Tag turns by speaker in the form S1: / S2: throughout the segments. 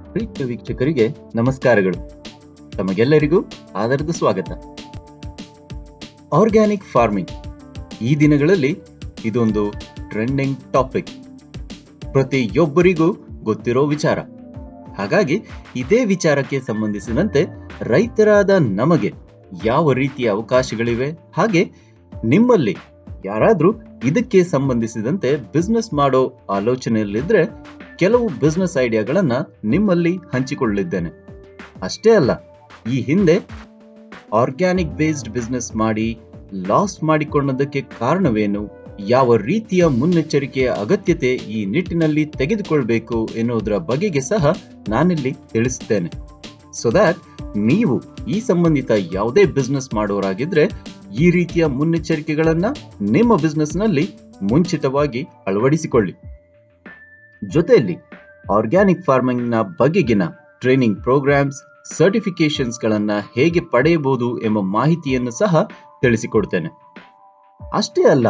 S1: ಪ್ರೀತಿಯ ವೀಕ್ಷಕರಿಗೆ ನಮಸ್ಕಾರಗಳು ತಮಗೆಲ್ಲರಿಗೂ ಆದರದ ಸ್ವಾಗತ ಆರ್ಗ್ಯಾನಿಕ್ ಫಾರ್ಮಿಂಗ್ ಈ ದಿನಗಳಲ್ಲಿ ಇದೊಂದು ಟ್ರೆಂಡಿಂಗ್ ಟಾಪಿಕ್ ಪ್ರತಿಯೊಬ್ಬರಿಗೂ ಗೊತ್ತಿರೋ ವಿಚಾರ ಹಾಗಾಗಿ ಇದೇ ವಿಚಾರಕ್ಕೆ ಸಂಬಂಧಿಸಿದಂತೆ ರೈತರಾದ ನಮಗೆ ಯಾವ ರೀತಿಯ ಅವಕಾಶಗಳಿವೆ ಹಾಗೆ ನಿಮ್ಮಲ್ಲಿ ಯಾರಾದ್ರೂ ಇದಕ್ಕೆ ಸಂಬಂಧಿಸಿದಂತೆ ಬಿಸ್ನೆಸ್ ಮಾಡೋ ಆಲೋಚನೆಯಲ್ಲಿದ್ರೆ ಕೆಲವು ಬಿಸ್ನೆಸ್ ಐಡಿಯಾಗಳನ್ನ ನಿಮ್ಮಲ್ಲಿ ಹಂಚಿಕೊಳ್ಳಲಿದ್ದೇನೆ ಅಷ್ಟೇ ಅಲ್ಲ ಈ ಹಿಂದೆ ಆರ್ಗ್ಯಾನಿಕ್ ಬೇಸ್ಡ್ ಬಿಸ್ನೆಸ್ ಮಾಡಿ ಲಾಸ್ ಮಾಡಿಕೊಂಡದಕ್ಕೆ ಕಾರಣವೇನು ಯಾವ ರೀತಿಯ ಮುನ್ನೆಚ್ಚರಿಕೆಯ ಅಗತ್ಯತೆ ಈ ನಿಟ್ಟಿನಲ್ಲಿ ತೆಗೆದುಕೊಳ್ಬೇಕು ಎನ್ನುವುದರ ಬಗೆಗೆ ಸಹ ನಾನಿಲ್ಲಿ ತಿಳಿಸುತ್ತೇನೆ ಸೊ ದ್ಯಾಟ್ ನೀವು ಈ ಸಂಬಂಧಿತ ಯಾವುದೇ ಬಿಸ್ನೆಸ್ ಮಾಡೋರಾಗಿದ್ರೆ ಈ ರೀತಿಯ ಮುನ್ನೆಚ್ಚರಿಕೆಗಳನ್ನ ನಿಮ್ಮ ಬಿಸ್ನೆಸ್ನಲ್ಲಿ ಮುಂಚಿತವಾಗಿ ಅಳವಡಿಸಿಕೊಳ್ಳಿ ಜೊತೆಯಲ್ಲಿ ಆರ್ಗ್ಯಾನಿಕ್ ಫಾರ್ಮಿಂಗ್ ನ ಬಗೆಗಿನ ಟ್ರೈನಿಂಗ್ ಪ್ರೋಗ್ರಾಮ್ಸ್ ಸರ್ಟಿಫಿಕೇಶನ್ಸ್ ಗಳನ್ನ ಹೇಗೆ ಪಡೆಯಬಹುದು ಎಂಬ ಮಾಹಿತಿಯನ್ನು ಸಹ ತಿಳಿಸಿಕೊಡ್ತೇನೆ ಅಷ್ಟೇ ಅಲ್ಲ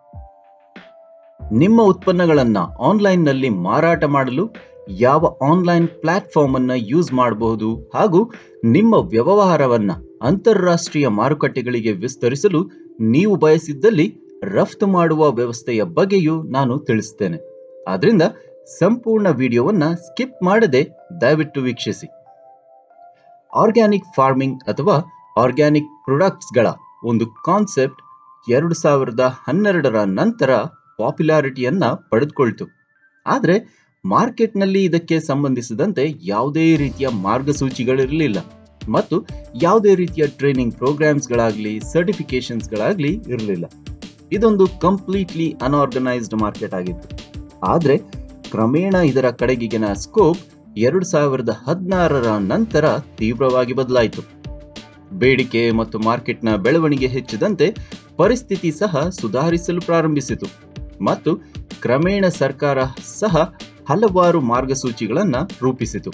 S1: ನಿಮ್ಮ ಉತ್ಪನ್ನಗಳನ್ನ ಆನ್ಲೈನ್ ನಲ್ಲಿ ಮಾರಾಟ ಮಾಡಲು ಯಾವ ಆನ್ಲೈನ್ ಪ್ಲಾಟ್ಫಾರ್ಮ್ ಅನ್ನ ಯೂಸ್ ಮಾಡಬಹುದು ಹಾಗೂ ನಿಮ್ಮ ವ್ಯವಹಾರವನ್ನ ಅಂತಾರಾಷ್ಟ್ರೀಯ ಮಾರುಕಟ್ಟೆಗಳಿಗೆ ವಿಸ್ತರಿಸಲು ನೀವು ಬಯಸಿದ್ದಲ್ಲಿ ರಫ್ತು ಮಾಡುವ ವ್ಯವಸ್ಥೆಯ ಬಗ್ಗೆಯೂ ನಾನು ತಿಳಿಸ್ತೇನೆ ಆದ್ರಿಂದ ಸಂಪೂರ್ಣ ವಿಡಿಯೋವನ್ನ ಸ್ಕಿಪ್ ಮಾಡದೆ ದಯವಿಟ್ಟು ವೀಕ್ಷಿಸಿ ಆರ್ಗ್ಯಾನಿಕ್ ಫಾರ್ಮಿಂಗ್ ಅಥವಾ ಆರ್ಗ್ಯಾನಿಕ್ ಪ್ರಾಡಕ್ಟ್ಸ್ಗಳ ಒಂದು ಕಾನ್ಸೆಪ್ಟ್ ಎರಡು ಸಾವಿರದ ಹನ್ನೆರಡರ ನಂತರ ಪಾಪ್ಯುಲಾರಿಟಿಯನ್ನ ಪಡೆದುಕೊಳ್ತು ಆದರೆ ಮಾರ್ಕೆಟ್ನಲ್ಲಿ ಇದಕ್ಕೆ ಸಂಬಂಧಿಸಿದಂತೆ ಯಾವುದೇ ರೀತಿಯ ಮಾರ್ಗಸೂಚಿಗಳಿರಲಿಲ್ಲ ಮತ್ತು ಯಾವುದೇ ರೀತಿಯ ಟ್ರೈನಿಂಗ್ ಪ್ರೋಗ್ರಾಮ್ಸ್ಗಳಾಗಲಿ ಸರ್ಟಿಫಿಕೇಶನ್ಸ್ಗಳಾಗಲಿ ಇರಲಿಲ್ಲ ಇದೊಂದು ಕಂಪ್ಲೀಟ್ಲಿ ಅನ್ಆರ್ಗನೈಸ್ಡ್ ಮಾರ್ಕೆಟ್ ಆಗಿತ್ತು ಆದರೆ ಕ್ರಮೇಣ ಇದರ ಕಡೆಗಿನ ಸ್ಕೋಪ್ ಎರಡು ಸಾವಿರದ ಹದಿನಾರರ ನಂತರ ತೀವ್ರವಾಗಿ ಬದಲಾಯಿತು ಬೇಡಿಕೆ ಮತ್ತು ಮಾರ್ಕೆಟ್ನ ಬೆಳವಣಿಗೆ ಹೆಚ್ಚಿದಂತೆ ಪರಿಸ್ಥಿತಿ ಸಹ ಸುಧಾರಿಸಲು ಪ್ರಾರಂಭಿಸಿತು ಮತ್ತು ಕ್ರಮೇಣ ಸರ್ಕಾರ ಸಹ ಹಲವಾರು ಮಾರ್ಗಸೂಚಿಗಳನ್ನು ರೂಪಿಸಿತು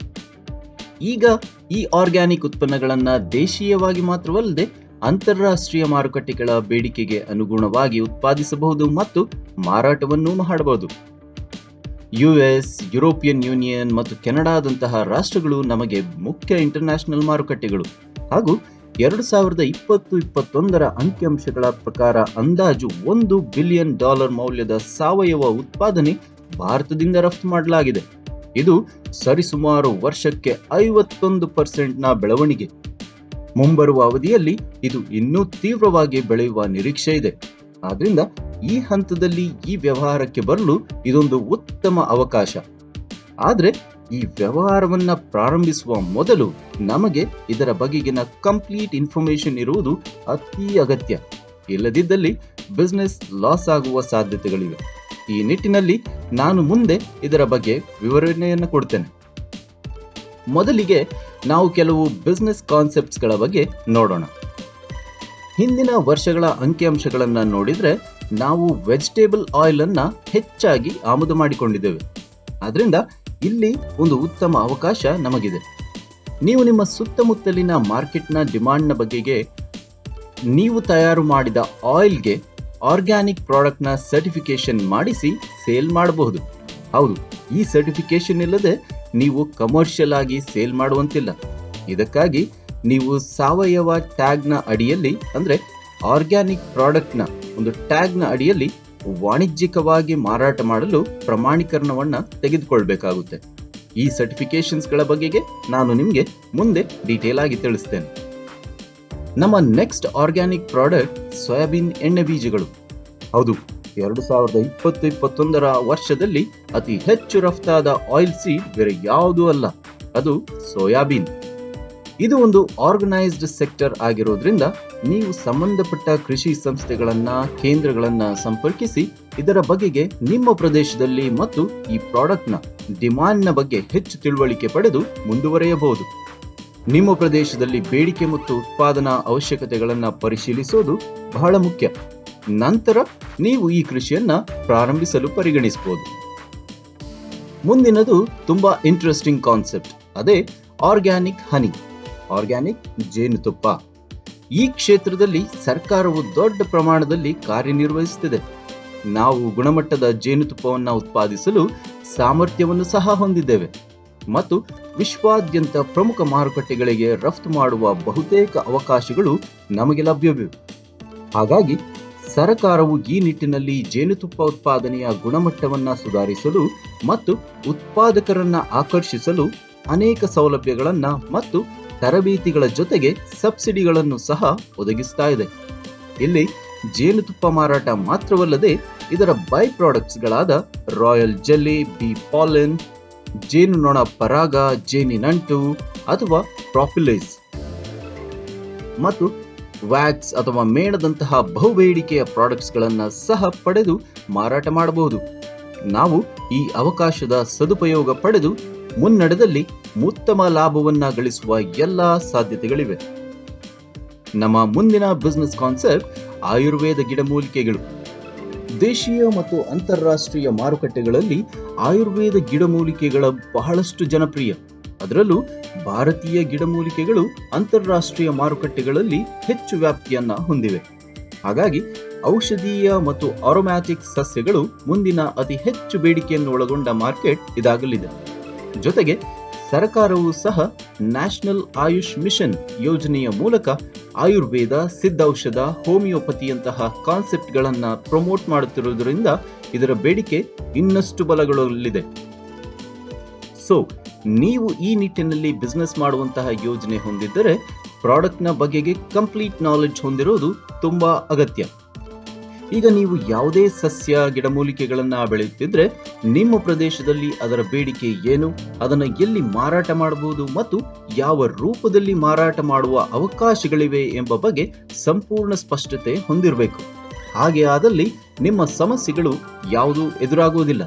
S1: ಈಗ ಈ ಆರ್ಗ್ಯಾನಿಕ್ ಉತ್ಪನ್ನಗಳನ್ನು ದೇಶೀಯವಾಗಿ ಮಾತ್ರವಲ್ಲದೆ ಅಂತಾರಾಷ್ಟ್ರೀಯ ಮಾರುಕಟ್ಟೆಗಳ ಬೇಡಿಕೆಗೆ ಅನುಗುಣವಾಗಿ ಉತ್ಪಾದಿಸಬಹುದು ಮತ್ತು ಮಾರಾಟವನ್ನು ಮಾಡಬಹುದು ಯುಎಸ್ ಯುರೋಪಿಯನ್ ಯೂನಿಯನ್ ಮತ್ತು ಕೆನಡಾದಂತಹ ರಾಷ್ಟ್ರಗಳು ನಮಗೆ ಮುಖ್ಯ ಇಂಟರ್ನ್ಯಾಷನಲ್ ಮಾರುಕಟ್ಟೆಗಳು ಹಾಗೂ ಎರಡು ಸಾವಿರದ ಇಪ್ಪತ್ತು ಇಪ್ಪತ್ತೊಂದರ ಅಂಕಿಅಂಶಗಳ ಪ್ರಕಾರ ಅಂದಾಜು ಒಂದು ಬಿಲಿಯನ್ ಡಾಲರ್ ಮೌಲ್ಯದ ಸಾವಯವ ಉತ್ಪಾದನೆ ಭಾರತದಿಂದ ರಫ್ತು ಮಾಡಲಾಗಿದೆ ಇದು ಸರಿಸುಮಾರು ವರ್ಷಕ್ಕೆ ಐವತ್ತೊಂದು ಪರ್ಸೆಂಟ್ನ ಬೆಳವಣಿಗೆ ಮುಂಬರುವ ಅವಧಿಯಲ್ಲಿ ಇದು ಇನ್ನೂ ತೀವ್ರವಾಗಿ ಬೆಳೆಯುವ ನಿರೀಕ್ಷೆ ಇದೆ ಆದ್ರಿಂದ ಈ ಹಂತದಲ್ಲಿ ಈ ವ್ಯವಹಾರಕ್ಕೆ ಬರಲು ಇದೊಂದು ಉತ್ತಮ ಅವಕಾಶ ಆದ್ರೆ ಈ ವ್ಯವಹಾರವನ್ನ ಪ್ರಾರಂಭಿಸುವ ಮೊದಲು ನಮಗೆ ಇದರ ಬಗೆಗಿನ ಕಂಪ್ಲೀಟ್ ಇನ್ಫಾರ್ಮೇಶನ್ ಇರುವುದು ಅತಿ ಅಗತ್ಯ ಇಲ್ಲದಿದ್ದಲ್ಲಿ ಬಿಸ್ನೆಸ್ ಲಾಸ್ ಆಗುವ ಸಾಧ್ಯತೆಗಳಿವೆ ಈ ನಿಟ್ಟಿನಲ್ಲಿ ನಾನು ಮುಂದೆ ಇದರ ಬಗ್ಗೆ ವಿವರಣೆಯನ್ನು ಕೊಡ್ತೇನೆ ಮೊದಲಿಗೆ ನಾವು ಕೆಲವು ಬಿಸ್ನೆಸ್ ಕಾನ್ಸೆಪ್ಟ್ಸ್ಗಳ ಬಗ್ಗೆ ನೋಡೋಣ ಹಿಂದಿನ ವರ್ಷಗಳ ಅಂಕಿಅಂಶಗಳನ್ನು ನೋಡಿದ್ರೆ ನಾವು ವೆಜಿಟೇಬಲ್ ಆಯಿಲ್ ಅನ್ನ ಹೆಚ್ಚಾಗಿ ಆಮದು ಮಾಡಿಕೊಂಡಿದ್ದೇವೆ ಅದರಿಂದ ಇಲ್ಲಿ ಒಂದು ಉತ್ತಮ ಅವಕಾಶ ನಮಗಿದೆ ನೀವು ನಿಮ್ಮ ಸುತ್ತಮುತ್ತಲಿನ ಮಾರ್ಕೆಟ್ನ ಡಿಮಾಂಡ್ನ ಬಗೆಗೆ ನೀವು ತಯಾರು ಮಾಡಿದ ಆಯಿಲ್ಗೆ ಆರ್ಗ್ಯಾನಿಕ್ ಪ್ರಾಡಕ್ಟ್ನ ಸರ್ಟಿಫಿಕೇಶನ್ ಮಾಡಿಸಿ ಸೇಲ್ ಮಾಡಬಹುದು ಹೌದು ಈ ಸರ್ಟಿಫಿಕೇಶನ್ ಇಲ್ಲದೆ ನೀವು ಕಮರ್ಷಿಯಲ್ ಆಗಿ ಸೇಲ್ ಮಾಡುವಂತಿಲ್ಲ ಇದಕ್ಕಾಗಿ ನೀವು ಸಾವಯವ ಟ್ಯಾಗ್ನ ಅಡಿಯಲ್ಲಿ ಅಂದ್ರೆ ಆರ್ಗ್ಯಾನಿಕ್ ಪ್ರಾಡಕ್ಟ್ನ ಒಂದು ಟ್ಯಾಗ್ನ ಅಡಿಯಲ್ಲಿ ವಾಣಿಜ್ಯಿಕವಾಗಿ ಮಾರಾಟ ಮಾಡಲು ಪ್ರಮಾಣೀಕರಣವನ್ನ ತೆಗೆದುಕೊಳ್ಬೇಕಾಗುತ್ತೆ ಈ ಸರ್ಟಿಫಿಕೇಶನ್ಸ್ಗಳ ಬಗೆಗೆ ನಾನು ನಿಮಗೆ ಮುಂದೆ ಡೀಟೇಲ್ ಆಗಿ ತಿಳಿಸ್ತೇನೆ ನಮ್ಮ ನೆಕ್ಸ್ಟ್ ಆರ್ಗ್ಯಾನಿಕ್ ಪ್ರಾಡಕ್ಟ್ ಸೋಯಾಬೀನ್ ಎಣ್ಣೆ ಬೀಜಗಳು ಹೌದು ಎರಡು ಸಾವಿರದ ಇಪ್ಪತ್ತು ಇಪ್ಪತ್ತೊಂದರ ವರ್ಷದಲ್ಲಿ ಅತಿ ಹೆಚ್ಚು ರಫ್ತಾದ ಆಯಿಲ್ ಸೀಡ್ ಬೇರೆ ಯಾವುದೂ ಅಲ್ಲ ಅದು ಸೋಯಾಬೀನ್ ಇದು ಒಂದು ಆರ್ಗನೈಸ್ಡ್ ಸೆಕ್ಟರ್ ಆಗಿರೋದ್ರಿಂದ ನೀವು ಸಂಬಂಧಪಟ್ಟ ಕೃಷಿ ಸಂಸ್ಥೆಗಳನ್ನ ಕೇಂದ್ರಗಳನ್ನ ಸಂಪರ್ಕಿಸಿ ಇದರ ಬಗೆಗೆ ನಿಮ್ಮ ಪ್ರದೇಶದಲ್ಲಿ ಮತ್ತು ಈ ಪ್ರಾಡಕ್ಟ್ನ ಡಿಮಾಂಡ್ನ ಬಗ್ಗೆ ಹೆಚ್ಚು ತಿಳುವಳಿಕೆ ಪಡೆದು ಮುಂದುವರಿಯಬಹುದು ನಿಮ್ಮ ಪ್ರದೇಶದಲ್ಲಿ ಬೇಡಿಕೆ ಮತ್ತು ಉತ್ಪಾದನಾ ಅವಶ್ಯಕತೆಗಳನ್ನು ಪರಿಶೀಲಿಸೋದು ಬಹಳ ಮುಖ್ಯ ನಂತರ ನೀವು ಈ ಕೃಷಿಯನ್ನ ಪ್ರಾರಂಭಿಸಲು ಪರಿಗಣಿಸಬಹುದು ಮುಂದಿನದು ತುಂಬಾ ಇಂಟ್ರೆಸ್ಟಿಂಗ್ ಕಾನ್ಸೆಪ್ಟ್ ಅದೇ ಆರ್ಗ್ಯಾನಿಕ್ ಹನಿ ಆರ್ಗ್ಯಾನಿಕ್ ಜೇನುತುಪ್ಪ ಈ ಕ್ಷೇತ್ರದಲ್ಲಿ ಸರ್ಕಾರವು ದೊಡ್ಡ ಪ್ರಮಾಣದಲ್ಲಿ ಕಾರ್ಯನಿರ್ವಹಿಸುತ್ತಿದೆ ನಾವು ಗುಣಮಟ್ಟದ ಜೇನುತುಪ್ಪವನ್ನು ಉತ್ಪಾದಿಸಲು ಸಾಮರ್ಥ್ಯವನ್ನು ಸಹ ಹೊಂದಿದ್ದೇವೆ ಮತ್ತು ವಿಶ್ವಾದ್ಯಂತ ಪ್ರಮುಖ ಮಾರುಕಟ್ಟೆಗಳಿಗೆ ರಫ್ತು ಮಾಡುವ ಬಹುತೇಕ ಅವಕಾಶಗಳು ನಮಗೆ ಲಭ್ಯವಿವೆ ಹಾಗಾಗಿ ಸರ್ಕಾರವು ಈ ನಿಟ್ಟಿನಲ್ಲಿ ಜೇನುತುಪ್ಪ ಉತ್ಪಾದನೆಯ ಗುಣಮಟ್ಟವನ್ನು ಸುಧಾರಿಸಲು ಮತ್ತು ಉತ್ಪಾದಕರನ್ನ ಆಕರ್ಷಿಸಲು ಅನೇಕ ಸೌಲಭ್ಯಗಳನ್ನು ಮತ್ತು ತರಬೇತಿಗಳ ಜೊತೆಗೆ ಸಬ್ಸಿಡಿಗಳನ್ನು ಸಹ ಒದಗಿಸ್ತಾ ಇದೆ ಇಲ್ಲಿ ಜೇನುತುಪ್ಪ ಮಾರಾಟ ಮಾತ್ರವಲ್ಲದೆ ಇದರ ಬೈ ಪ್ರಾಡಕ್ಟ್ಸ್ಗಳಾದ ರಾಯಲ್ ಜೆಲ್ಲಿ ಬಿ ಪಾಲಿನ್ ಜೇನುನೊಣ ಪರಾಗ ಜೇನಿನಂಟು ಅಥವಾ ಪ್ರಾಪಿಲೈಸ್ ಮತ್ತು ವ್ಯಾಕ್ಸ್ ಅಥವಾ ಮೇಣದಂತಹ ಬಹುಬೇಡಿಕೆಯ ಪ್ರಾಡಕ್ಟ್ಸ್ಗಳನ್ನು ಸಹ ಪಡೆದು ಮಾರಾಟ ಮಾಡಬಹುದು ನಾವು ಈ ಅವಕಾಶದ ಸದುಪಯೋಗ ಪಡೆದು ಮುನ್ನಡೆದಲ್ಲಿ ಉತ್ತಮ ಲಾಭವನ್ನ ಗಳಿಸುವ ಎಲ್ಲ ಸಾಧ್ಯತೆಗಳಿವೆ ನಮ್ಮ ಮುಂದಿನ ಬಿಸ್ನೆಸ್ ಕಾನ್ಸೆಪ್ಟ್ ಆಯುರ್ವೇದ ಗಿಡಮೂಲಿಕೆಗಳು ದೇಶೀಯ ಮತ್ತು ಅಂತಾರಾಷ್ಟ್ರೀಯ ಮಾರುಕಟ್ಟೆಗಳಲ್ಲಿ ಆಯುರ್ವೇದ ಗಿಡಮೂಲಿಕೆಗಳ ಬಹಳಷ್ಟು ಜನಪ್ರಿಯ ಅದರಲ್ಲೂ ಭಾರತೀಯ ಗಿಡಮೂಲಿಕೆಗಳು ಅಂತಾರಾಷ್ಟ್ರೀಯ ಮಾರುಕಟ್ಟೆಗಳಲ್ಲಿ ಹೆಚ್ಚು ವ್ಯಾಪ್ತಿಯನ್ನ ಹೊಂದಿವೆ ಹಾಗಾಗಿ ಔಷಧೀಯ ಮತ್ತು ಆರೋಮ್ಯಾಟಿಕ್ ಸಸ್ಯಗಳು ಮುಂದಿನ ಅತಿ ಹೆಚ್ಚು ಬೇಡಿಕೆಯನ್ನು ಒಳಗೊಂಡ ಮಾರ್ಕೆಟ್ ಇದಾಗಲಿದೆ ಜೊತೆಗೆ ಸರ್ಕಾರವು ಸಹ ನ್ಯಾಷನಲ್ ಆಯುಷ್ ಮಿಷನ್ ಯೋಜನೆಯ ಮೂಲಕ ಆಯುರ್ವೇದ ಸಿದ್ಧೌಷಧ ಹೋಮಿಯೋಪತಿಯಂತಹ ಕಾನ್ಸೆಪ್ಟ್ಗಳನ್ನು ಪ್ರಮೋಟ್ ಮಾಡುತ್ತಿರುವುದರಿಂದ ಇದರ ಬೇಡಿಕೆ ಇನ್ನಷ್ಟು ಬಲಗೊಳ್ಳಲಿದೆ ಸೊ ನೀವು ಈ ನಿಟ್ಟಿನಲ್ಲಿ ಬಿಸ್ನೆಸ್ ಮಾಡುವಂತಹ ಯೋಜನೆ ಹೊಂದಿದ್ದರೆ ಪ್ರಾಡಕ್ಟ್ನ ಬಗೆಗೆ ಕಂಪ್ಲೀಟ್ ನಾಲೆಡ್ಜ್ ಹೊಂದಿರುವುದು ತುಂಬಾ ಅಗತ್ಯ ಈಗ ನೀವು ಯಾವುದೇ ಸಸ್ಯ ಗಿಡಮೂಲಿಕೆಗಳನ್ನ ಬೆಳೆಯುತ್ತಿದ್ರೆ ನಿಮ್ಮ ಪ್ರದೇಶದಲ್ಲಿ ಅದರ ಬೇಡಿಕೆ ಏನು ಅದನ್ನು ಎಲ್ಲಿ ಮಾರಾಟ ಮಾಡಬಹುದು ಮತ್ತು ಯಾವ ರೂಪದಲ್ಲಿ ಮಾರಾಟ ಮಾಡುವ ಅವಕಾಶಗಳಿವೆ ಎಂಬ ಬಗ್ಗೆ ಸಂಪೂರ್ಣ ಸ್ಪಷ್ಟತೆ ಹೊಂದಿರಬೇಕು ಹಾಗೆ ಆದಲ್ಲಿ ನಿಮ್ಮ ಸಮಸ್ಯೆಗಳು ಯಾವುದೂ ಎದುರಾಗುವುದಿಲ್ಲ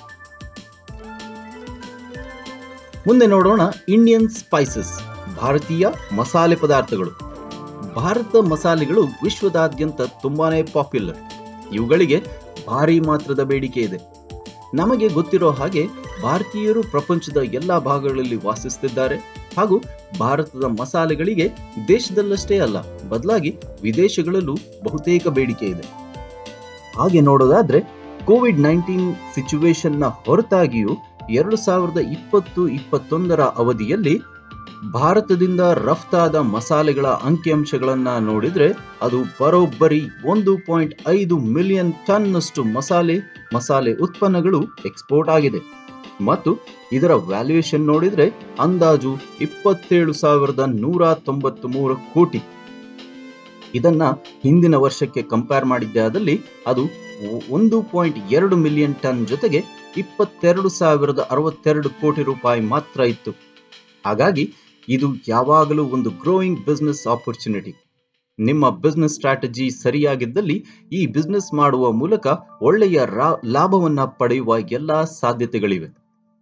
S1: ಮುಂದೆ ನೋಡೋಣ ಇಂಡಿಯನ್ ಸ್ಪೈಸಸ್ ಭಾರತೀಯ ಮಸಾಲೆ ಪದಾರ್ಥಗಳು ಭಾರತ ಮಸಾಲೆಗಳು ವಿಶ್ವದಾದ್ಯಂತ ತುಂಬಾನೇ ಪಾಪ್ಯುಲರ್ ಇವುಗಳಿಗೆ ಭಾರಿ ಮಾತ್ರದ ಬೇಡಿಕೆ ಇದೆ ನಮಗೆ ಗೊತ್ತಿರೋ ಹಾಗೆ ಭಾರತೀಯರು ಪ್ರಪಂಚದ ಎಲ್ಲಾ ಭಾಗಗಳಲ್ಲಿ ವಾಸಿಸುತ್ತಿದ್ದಾರೆ ಹಾಗೂ ಭಾರತದ ಮಸಾಲೆಗಳಿಗೆ ದೇಶದಲ್ಲಷ್ಟೇ ಅಲ್ಲ ಬದಲಾಗಿ ವಿದೇಶಗಳಲ್ಲೂ ಬಹುತೇಕ ಬೇಡಿಕೆ ಇದೆ ಹಾಗೆ ನೋಡೋದಾದ್ರೆ ಕೋವಿಡ್ ನೈನ್ಟೀನ್ ಸಿಚುವೇಶನ್ನ ಹೊರತಾಗಿಯೂ ಎರಡು ಸಾವಿರದ ಇಪ್ಪತ್ತು ಇಪ್ಪತ್ತೊಂದರ ಅವಧಿಯಲ್ಲಿ ಭಾರತದಿಂದ ರಫ್ತಾದ ಮಸಾಲೆಗಳ ಅಂಕಿಅಂಶಗಳನ್ನ ನೋಡಿದ್ರೆ ಅದು ಬರೋಬ್ಬರಿ ಒಂದು ಪಾಯಿಂಟ್ ಐದು ಮಿಲಿಯನ್ ಟನ್ನಷ್ಟು ಮಸಾಲೆ ಮಸಾಲೆ ಉತ್ಪನ್ನಗಳು ಎಕ್ಸ್ಪೋರ್ಟ್ ಆಗಿದೆ ಮತ್ತು ಇದರ ವ್ಯಾಲ್ಯೂಯೇಷನ್ ನೋಡಿದ್ರೆ ಅಂದಾಜು ಇಪ್ಪತ್ತೇಳು ಸಾವಿರದ ನೂರ ತೊಂಬತ್ತು ಮೂರು ಕೋಟಿ ಇದನ್ನ ಹಿಂದಿನ ವರ್ಷಕ್ಕೆ ಕಂಪೇರ್ ಮಾಡಿದ್ದೆ ಆದಲ್ಲಿ ಅದು ಒಂದು ಪಾಯಿಂಟ್ ಎರಡು ಮಿಲಿಯನ್ ಟನ್ ಜೊತೆಗೆ ಇಪ್ಪತ್ತೆರಡು ಸಾವಿರದ ಅರವತ್ತೆರಡು ಕೋಟಿ ರೂಪಾಯಿ ಮಾತ್ರ ಇತ್ತು ಹಾಗಾಗಿ ಇದು ಯಾವಾಗಲೂ ಒಂದು ಗ್ರೋಯಿಂಗ್ ಬಿಸ್ನೆಸ್ ಆಪರ್ಚುನಿಟಿ ನಿಮ್ಮ ಬಿಸ್ನೆಸ್ ಸ್ಟ್ರಾಟಜಿ ಸರಿಯಾಗಿದ್ದಲ್ಲಿ ಈ ಬಿಸ್ನೆಸ್ ಮಾಡುವ ಮೂಲಕ ಒಳ್ಳೆಯ ಲಾಭವನ್ನ ಪಡೆಯುವ ಎಲ್ಲ ಸಾಧ್ಯತೆಗಳಿವೆ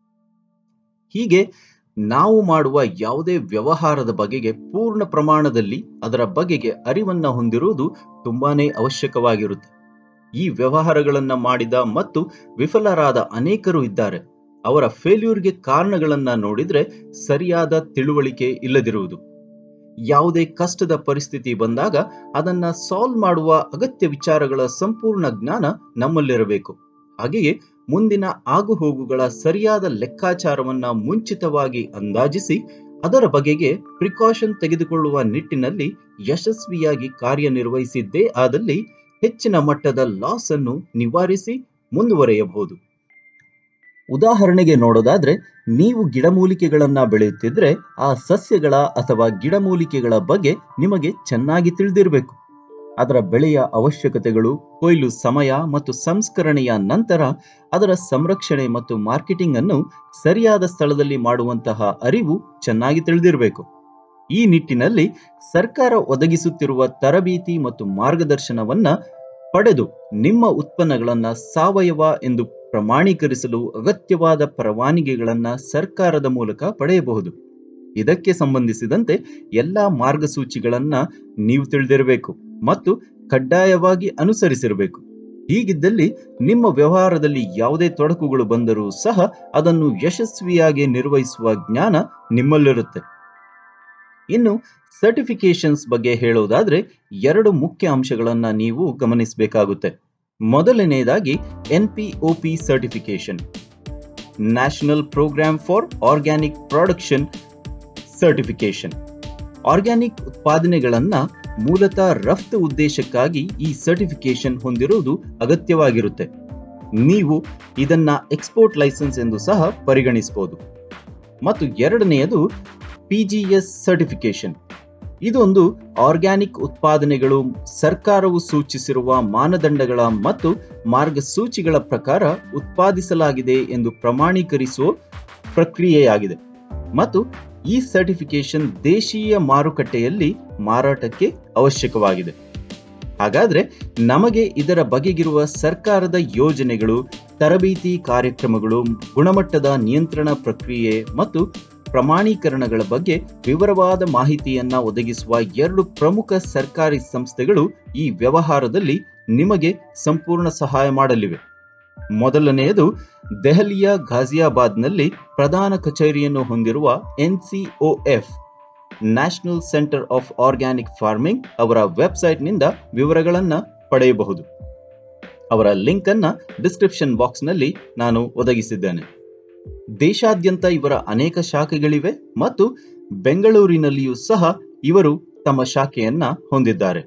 S1: ಹೀಗೆ ನಾವು ಮಾಡುವ ಯಾವುದೇ ವ್ಯವಹಾರದ ಬಗೆಗೆ ಪೂರ್ಣ ಪ್ರಮಾಣದಲ್ಲಿ ಅದರ ಬಗೆಗೆ ಅರಿವನ್ನ ಹೊಂದಿರುವುದು ತುಂಬಾನೇ ಅವಶ್ಯಕವಾಗಿರುತ್ತೆ ಈ ವ್ಯವಹಾರಗಳನ್ನ ಮಾಡಿದ ಮತ್ತು ವಿಫಲರಾದ ಅನೇಕರು ಇದ್ದಾರೆ ಅವರ ಫೇಲ್ಯೂರ್ಗೆ ಕಾರಣಗಳನ್ನ ನೋಡಿದ್ರೆ ಸರಿಯಾದ ತಿಳುವಳಿಕೆ ಇಲ್ಲದಿರುವುದು ಯಾವುದೇ ಕಷ್ಟದ ಪರಿಸ್ಥಿತಿ ಬಂದಾಗ ಅದನ್ನ ಸಾಲ್ವ್ ಮಾಡುವ ಅಗತ್ಯ ವಿಚಾರಗಳ ಸಂಪೂರ್ಣ ಜ್ಞಾನ ನಮ್ಮಲ್ಲಿರಬೇಕು ಹಾಗೆಯೇ ಮುಂದಿನ ಆಗುಹೋಗುಗಳ ಸರಿಯಾದ ಲೆಕ್ಕಾಚಾರವನ್ನ ಮುಂಚಿತವಾಗಿ ಅಂದಾಜಿಸಿ ಅದರ ಬಗೆಗೆ ಪ್ರಿಕಾಷನ್ ತೆಗೆದುಕೊಳ್ಳುವ ನಿಟ್ಟಿನಲ್ಲಿ ಯಶಸ್ವಿಯಾಗಿ ಕಾರ್ಯನಿರ್ವಹಿಸಿದ್ದೇ ಆದಲ್ಲಿ ಹೆಚ್ಚಿನ ಮಟ್ಟದ ಲಾಸ್ ಅನ್ನು ನಿವಾರಿಸಿ ಮುಂದುವರೆಯಬಹುದು ಉದಾಹರಣೆಗೆ ನೋಡೋದಾದ್ರೆ ನೀವು ಗಿಡಮೂಲಿಕೆಗಳನ್ನ ಬೆಳೆಯುತ್ತಿದ್ರೆ ಆ ಸಸ್ಯಗಳ ಅಥವಾ ಗಿಡಮೂಲಿಕೆಗಳ ಬಗ್ಗೆ ನಿಮಗೆ ಚೆನ್ನಾಗಿ ತಿಳಿದಿರಬೇಕು ಅದರ ಬೆಳೆಯ ಅವಶ್ಯಕತೆಗಳು ಕೊಯ್ಲು ಸಮಯ ಮತ್ತು ಸಂಸ್ಕರಣೆಯ ನಂತರ ಅದರ ಸಂರಕ್ಷಣೆ ಮತ್ತು ಮಾರ್ಕೆಟಿಂಗ್ ಅನ್ನು ಸರಿಯಾದ ಸ್ಥಳದಲ್ಲಿ ಮಾಡುವಂತಹ ಅರಿವು ಚೆನ್ನಾಗಿ ತಿಳಿದಿರಬೇಕು ಈ ನಿಟ್ಟಿನಲ್ಲಿ ಸರ್ಕಾರ ಒದಗಿಸುತ್ತಿರುವ ತರಬೇತಿ ಮತ್ತು ಮಾರ್ಗದರ್ಶನವನ್ನ ಪಡೆದು ನಿಮ್ಮ ಉತ್ಪನ್ನಗಳನ್ನ ಸಾವಯವ ಎಂದು ಪ್ರಮಾಣೀಕರಿಸಲು ಅಗತ್ಯವಾದ ಪರವಾನಗಿಗಳನ್ನ ಸರ್ಕಾರದ ಮೂಲಕ ಪಡೆಯಬಹುದು ಇದಕ್ಕೆ ಸಂಬಂಧಿಸಿದಂತೆ ಎಲ್ಲಾ ಮಾರ್ಗಸೂಚಿಗಳನ್ನ ನೀವು ತಿಳಿದಿರಬೇಕು ಮತ್ತು ಕಡ್ಡಾಯವಾಗಿ ಅನುಸರಿಸಿರಬೇಕು ಹೀಗಿದ್ದಲ್ಲಿ ನಿಮ್ಮ ವ್ಯವಹಾರದಲ್ಲಿ ಯಾವುದೇ ತೊಡಕುಗಳು ಬಂದರೂ ಸಹ ಅದನ್ನು ಯಶಸ್ವಿಯಾಗಿ ನಿರ್ವಹಿಸುವ ಜ್ಞಾನ ನಿಮ್ಮಲ್ಲಿರುತ್ತೆ ಇನ್ನು ಸರ್ಟಿಫಿಕೇಶನ್ಸ್ ಬಗ್ಗೆ ಹೇಳೋದಾದ್ರೆ ಎರಡು ಮುಖ್ಯ ಅಂಶಗಳನ್ನ ನೀವು ಗಮನಿಸಬೇಕಾಗುತ್ತೆ ಮೊದಲನೆಯದಾಗಿ N P O P certification national programme for organic production certification organic ಉತ್ಪಾದನೆಗಳನ್ನು ಮೂಲತಃ ರಫ್ತು ಉದ್ದೇಶಕ್ಕಾಗಿ ಈ ಸರ್ಟಿಫಿಕೇಶನ್ ಹೊಂದಿರುವುದು ಅಗತ್ಯವಾಗಿರುತ್ತೆ ನೀವು ಇದನ್ನ ಎಕ್ಸ್ಪೋರ್ಟ್ ಲೈಸೆನ್ಸ್ ಎಂದು ಸಹ ಪರಿಗಣಿಸಬಹುದು ಮತ್ತು ಎರಡನೆಯದು ಪಿಜಿಎಸ್ ಸರ್ಟಿಫಿಕೇಶನ್ ಇದೊಂದು ಆರ್ಗ್ಯಾನಿಕ್ ಉತ್ಪಾದನೆಗಳು ಸರ್ಕಾರವು ಸೂಚಿಸಿರುವ ಮಾನದಂಡಗಳ ಮತ್ತು ಮಾರ್ಗಸೂಚಿಗಳ ಪ್ರಕಾರ ಉತ್ಪಾದಿಸಲಾಗಿದೆ ಎಂದು ಪ್ರಮಾಣೀಕರಿಸುವ ಪ್ರಕ್ರಿಯೆಯಾಗಿದೆ ಮತ್ತು ಈ ಸರ್ಟಿಫಿಕೇಶನ್ ದೇಶೀಯ ಮಾರುಕಟ್ಟೆಯಲ್ಲಿ ಮಾರಾಟಕ್ಕೆ ಅವಶ್ಯಕವಾಗಿದೆ ಹಾಗಾದ್ರೆ ನಮಗೆ ಇದರ ಬಗೆಗಿರುವ ಸರ್ಕಾರದ ಯೋಜನೆಗಳು ತರಬೇತಿ ಕಾರ್ಯಕ್ರಮಗಳು ಗುಣಮಟ್ಟದ ನಿಯಂತ್ರಣ ಪ್ರಕ್ರಿಯೆ ಮತ್ತು ಪ್ರಮಾಣೀಕರಣಗಳ ಬಗ್ಗೆ ವಿವರವಾದ ಮಾಹಿತಿಯನ್ನ ಒದಗಿಸುವ ಎರಡು ಪ್ರಮುಖ ಸರ್ಕಾರಿ ಸಂಸ್ಥೆಗಳು ಈ ವ್ಯವಹಾರದಲ್ಲಿ ನಿಮಗೆ ಸಂಪೂರ್ಣ ಸಹಾಯ ಮಾಡಲಿವೆ ಮೊದಲನೆಯದು ದೆಹಲಿಯ ಘಾಜಿಯಾಬಾದ್ನಲ್ಲಿ ಪ್ರಧಾನ ಕಚೇರಿಯನ್ನು ಹೊಂದಿರುವ NCOF national centre of organic farming ಅವರ ವೆಬ್ಸೈಟ್ನಿಂದ ವಿವರಗಳನ್ನು ಪಡೆಯಬಹುದು ಅವರ ಲಿಂಕ್ ಅನ್ನ ಡಿಸ್ಕ್ರಿಪ್ಷನ್ ಬಾಕ್ಸ್ನಲ್ಲಿ ನಾನು ಒದಗಿಸಿದ್ದೇನೆ ದೇಶಾದ್ಯಂತ ಇವರ ಅನೇಕ ಶಾಖೆಗಳಿವೆ ಮತ್ತು ಬೆಂಗಳೂರಿನಲ್ಲಿಯೂ ಸಹ ಇವರು ತಮ್ಮ ಶಾಖೆಯನ್ನ ಹೊಂದಿದ್ದಾರೆ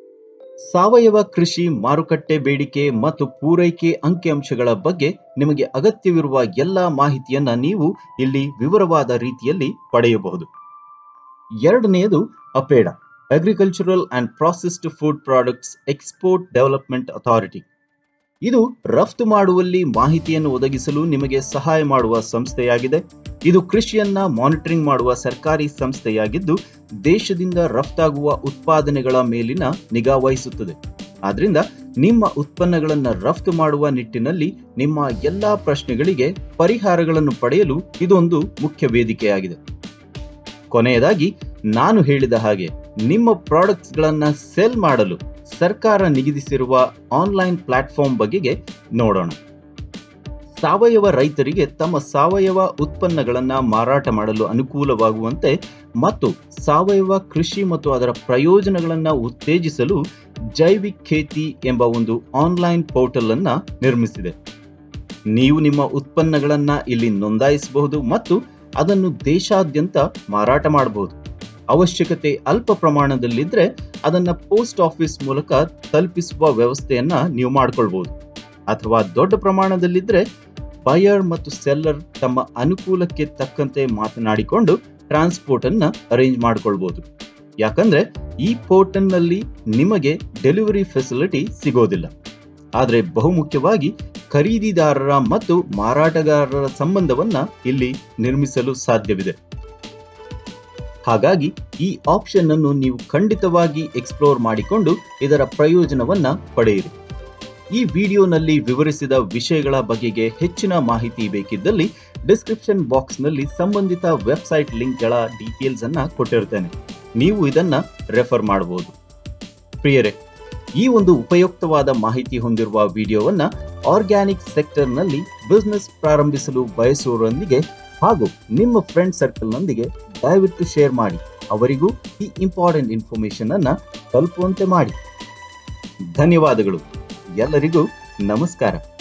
S1: ಸಾವಯವ ಕೃಷಿ ಮಾರುಕಟ್ಟೆ ಬೇಡಿಕೆ ಮತ್ತು ಪೂರೈಕೆ ಅಂಕಿಅಂಶಗಳ ಬಗ್ಗೆ ನಿಮಗೆ ಅಗತ್ಯವಿರುವ ಎಲ್ಲ ಮಾಹಿತಿಯನ್ನ ನೀವು ಇಲ್ಲಿ ವಿವರವಾದ ರೀತಿಯಲ್ಲಿ ಪಡೆಯಬಹುದು ಎರಡನೆಯದು APEDA agricultural and processed food products export development authority ಇದು ರಫ್ತು ಮಾಡುವಲ್ಲಿ ಮಾಹಿತಿಯನ್ನು ಒದಗಿಸಲು ನಿಮಗೆ ಸಹಾಯ ಮಾಡುವ ಸಂಸ್ಥೆಯಾಗಿದೆ ಇದು ಕೃಷಿಯನ್ನ ಮಾನಿಟರಿಂಗ್ ಮಾಡುವ ಸರ್ಕಾರಿ ಸಂಸ್ಥೆಯಾಗಿದ್ದು ದೇಶದಿಂದ ರಫ್ತಾಗುವ ಉತ್ಪಾದನೆಗಳ ಮೇಲಿನ ನಿಗಾ ವಹಿಸುತ್ತದೆ ಆದ್ರಿಂದ ನಿಮ್ಮ ಉತ್ಪನ್ನಗಳನ್ನು ರಫ್ತು ಮಾಡುವ ನಿಟ್ಟಿನಲ್ಲಿ ನಿಮ್ಮ ಎಲ್ಲಾ ಪ್ರಶ್ನೆಗಳಿಗೆ ಪರಿಹಾರಗಳನ್ನು ಪಡೆಯಲು ಇದೊಂದು ಮುಖ್ಯ ವೇದಿಕೆಯಾಗಿದೆ ಕೊನೆಯದಾಗಿ ನಾನು ಹೇಳಿದ ಹಾಗೆ ನಿಮ್ಮ ಪ್ರಾಡಕ್ಟ್ಸ್ಗಳನ್ನು ಸೆಲ್ ಮಾಡಲು ಸರ್ಕಾರ ನಿಗದಿಸಿರುವ ಆನ್ಲೈನ್ ಪ್ಲಾಟ್ಫಾರ್ಮ್ ಬಗೆಗೆ ನೋಡೋಣ ಸಾವಯವ ರೈತರಿಗೆ ತಮ್ಮ ಸಾವಯವ ಉತ್ಪನ್ನಗಳನ್ನು ಮಾರಾಟ ಮಾಡಲು ಅನುಕೂಲವಾಗುವಂತೆ ಮತ್ತು ಸಾವಯವ ಕೃಷಿ ಮತ್ತು ಅದರ ಪ್ರಯೋಜನಗಳನ್ನು ಉತ್ತೇಜಿಸಲು ಜೈವಿಕ್ ಖೇತಿ ಎಂಬ ಒಂದು ಆನ್ಲೈನ್ ಪೋರ್ಟಲ್ ಅನ್ನ ನಿರ್ಮಿಸಿದೆ ನೀವು ನಿಮ್ಮ ಉತ್ಪನ್ನಗಳನ್ನ ಇಲ್ಲಿ ನೋಂದಾಯಿಸಬಹುದು ಮತ್ತು ಅದನ್ನು ದೇಶಾದ್ಯಂತ ಮಾರಾಟ ಮಾಡಬಹುದು ಅವಶ್ಯಕತೆ ಅಲ್ಪ ಪ್ರಮಾಣದಲ್ಲಿದ್ರೆ ಅದನ್ನ ಪೋಸ್ಟ್ ಆಫೀಸ್ ಮೂಲಕ ತಲುಪಿಸುವ ವ್ಯವಸ್ಥೆಯನ್ನ ನೀವು ಮಾಡ್ಕೊಳ್ಬಹುದು ಅಥವಾ ದೊಡ್ಡ ಪ್ರಮಾಣದಲ್ಲಿದ್ರೆ ಬಯರ್ ಮತ್ತು ಸೆಲ್ಲರ್ ತಮ್ಮ ಅನುಕೂಲಕ್ಕೆ ತಕ್ಕಂತೆ ಮಾತನಾಡಿಕೊಂಡು ಟ್ರಾನ್ಸ್ಪೋರ್ಟ್ ಅನ್ನ ಅರೇಂಜ್ ಮಾಡ್ಕೊಳ್ಬಹುದು ಯಾಕಂದ್ರೆ ಈ ಪೋರ್ಟಲ್ನಲ್ಲಿ ನಿಮಗೆ ಡೆಲಿವರಿ ಫೆಸಿಲಿಟಿ ಸಿಗೋದಿಲ್ಲ ಆದರೆ ಬಹುಮುಖ್ಯವಾಗಿ ಖರೀದಿದಾರರ ಮತ್ತು ಮಾರಾಟಗಾರರ ಸಂಬಂಧವನ್ನ ಇಲ್ಲಿ ನಿರ್ಮಿಸಲು ಸಾಧ್ಯವಿದೆ ಹಾಗಾಗಿ ಈ ಆಪ್ಷನ್ ಅನ್ನು ನೀವು ಖಂಡಿತವಾಗಿ ಎಕ್ಸ್ಪ್ಲೋರ್ ಮಾಡಿಕೊಂಡು ಇದರ ಪ್ರಯೋಜನವನ್ನ ಪಡೆಯಿರಿ ಈ ವಿಡಿಯೋನಲ್ಲಿ ವಿವರಿಸಿದ ವಿಷಯಗಳ ಬಗೆಗೆ ಹೆಚ್ಚಿನ ಮಾಹಿತಿ ಬೇಕಿದ್ದಲ್ಲಿ ಡಿಸ್ಕ್ರಿಪ್ಷನ್ ಬಾಕ್ಸ್ನಲ್ಲಿ ಸಂಬಂಧಿತ ವೆಬ್ಸೈಟ್ ಲಿಂಕ್ಗಳ ಡೀಟೇಲ್ಸ್ ಅನ್ನ ಕೊಟ್ಟಿರ್ತೇನೆ ನೀವು ಇದನ್ನ ರೆಫರ್ ಮಾಡಬಹುದು ಪ್ರಿಯರೇ ಈ ಒಂದು ಉಪಯುಕ್ತವಾದ ಮಾಹಿತಿ ಹೊಂದಿರುವ ವಿಡಿಯೋವನ್ನ ಆರ್ಗ್ಯಾನಿಕ್ ಸೆಕ್ಟರ್ನಲ್ಲಿ ಬಿಸ್ನೆಸ್ ಪ್ರಾರಂಭಿಸಲು ಬಯಸುವವರೊಂದಿಗೆ ಹಾಗೂ ನಿಮ್ಮ ಫ್ರೆಂಡ್ ಸರ್ಕಲ್ನೊಂದಿಗೆ ದಯವಿಟ್ಟು ಶೇರ್ ಮಾಡಿ ಅವರಿಗೂ ಈ ಇಂಪಾರ್ಟೆಂಟ್ ಇನ್ಫಾರ್ಮೇಶನ್ ಅನ್ನ ತಲುಪುವಂತೆ ಮಾಡಿ ಧನ್ಯವಾದಗಳು ಎಲ್ಲರಿಗೂ ನಮಸ್ಕಾರ